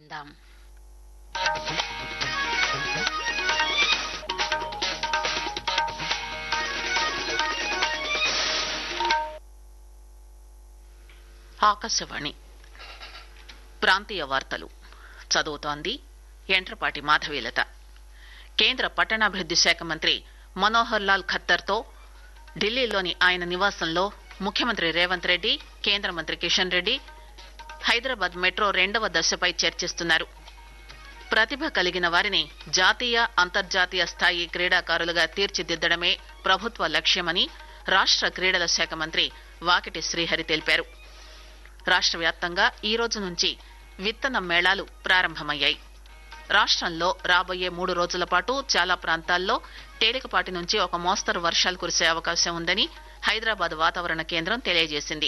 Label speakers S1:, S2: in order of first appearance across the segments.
S1: విందాం ఆకాశవాణి ప్రాంతీయ వార్తలు చదువుతోంది ఎంట్రపాటి మాధవీలత కేంద్ర పట్టణాభివృద్ది శాఖ మంత్రి మనోహర్ లాల్ ఖట్టర్తో ఢిల్లీలోని ఆయన నివాసంలో ముఖ్యమంత్రి రేవంత్ రెడ్డి కేంద్ర మంత్రి కిషన్ రెడ్డి హైదరాబాద్ మెట్రో రెండవ దశపై చర్చిస్తున్నారు ప్రతిభ కలిగిన వారిని జాతీయ అంతర్జాతీయ స్థాయి క్రీడాకారులుగా తీర్చిదిద్దడమే ప్రభుత్వ లక్ష్యమని రాష్ట క్రీడల శాఖ మంత్రి వాకిటి శ్రీహరి తెలిపారు రాష్ట్ర వ్యాప్తంగా ఈ రోజు నుంచి విత్తన మేళాలు ప్రారంభమయ్యాయి రాష్ట్రంలో రాబోయే మూడు రోజుల పాటు చాలా ప్రాంతాల్లో తేలికపాటి నుంచి ఒక మోస్తరు వర్షాలు కురిసే అవకాశం ఉందని హైదరాబాద్ వాతావరణ కేంద్రం తెలియజేసింది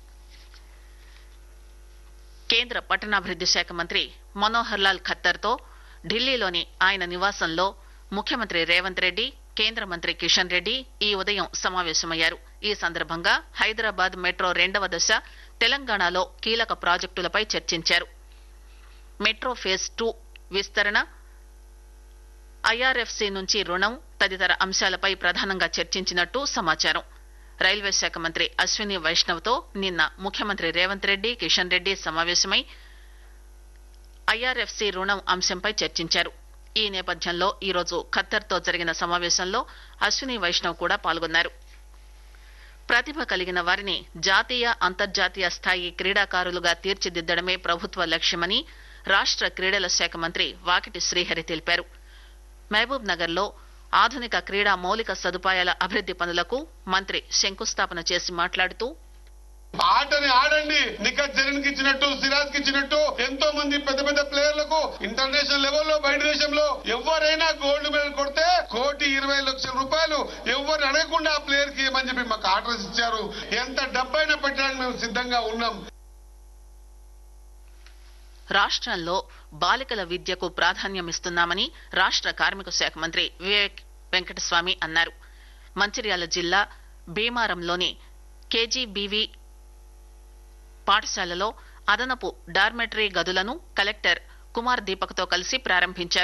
S1: కేంద్ర పట్టణాభివృద్ది శాఖ మంత్రి మనోహర్ లాల్ ఖట్టర్తో ఢిల్లీలోని ఆయన నివాసంలో ముఖ్యమంత్రి రేవంత్ రెడ్డి కేంద్ర మంత్రి కిషన్ రెడ్డి ఈ ఉదయం సమావేశమయ్యారు ఈ సందర్భంగా హైదరాబాద్ మెట్రో రెండవ దశ తెలంగాణలో కీలక ప్రాజెక్టులపై చర్చించారు మెట్రో ఫేజ్ టూ విస్తరణ ఐఆర్ఎఫ్సి నుంచి రుణం తదితర అంశాలపై ప్రధానంగా చర్చించినట్టు సమాచారం రైల్వే శాఖ మంత్రి అశ్విని వైష్ణవ్ తో నిన్న ముఖ్యమంత్రి రేవంత్ రెడ్డి కిషన్ రెడ్డి సమావేశమై ఐఆర్ఎఫ్సి రుణం అంశంపై చర్చించారు ఈ నేపథ్యంలో ఈరోజు ఖత్తర్తో జరిగిన సమావేశంలో అశ్విని వైష్ణవ్ కూడా పాల్గొన్నారు ప్రతిభ కలిగిన వారిని జాతీయ అంతర్జాతీయ స్థాయి క్రీడాకారులుగా తీర్చిదిద్దడమే ప్రభుత్వ లక్ష్యమని రాష్ట క్రీడల శాఖ మంత్రి వాకిటి శ్రీహరి తెలిపారు మహబూబ్ నగర్ లో ఆధునిక క్రీడా మౌలిక సదుపాయాల అభివృద్ది పనులకు మంత్రి శంకుస్థాపన చేసి మాట్లాడుతూ
S2: ఆటని ఆడండి నిఖత్ జరీన్ కి ఇచ్చినట్టు సిరాజ్ కి ఇచ్చినట్టు ఎంతో మంది పెద్ద పెద్ద ప్లేయర్లకు ఇంటర్నేషనల్ లెవెల్లో బయట దేశంలో ఎవరైనా గోల్డ్ మెడల్ కొడితే కోటి ఇరవై లక్షల రూపాయలు ఎవరిని అడగకుండా ఆ ప్లేయర్ కి ఇవ్వమని చెప్పి మాకు ఆర్డర్స్ ఇచ్చారు ఎంత డబ్బైనా పెట్టడానికి మేము సిద్ధంగా ఉన్నాం
S1: రాష్ట్రంలో బాలికల విద్యకు ప్రాధాన్యమిస్తున్నామని రాష్ట్ర కార్మిక శాఖ మంత్రి వివేక్ వెంకటస్వామి అన్నారు మంచిర్యాల జిల్లా భీమారంలోని కేజీబీవీ పాఠశాలలో అదనపు డార్మెటరీ గదులను కలెక్టర్ కుమార్ దీపక్ తో కలిసి ప్రారంభించారు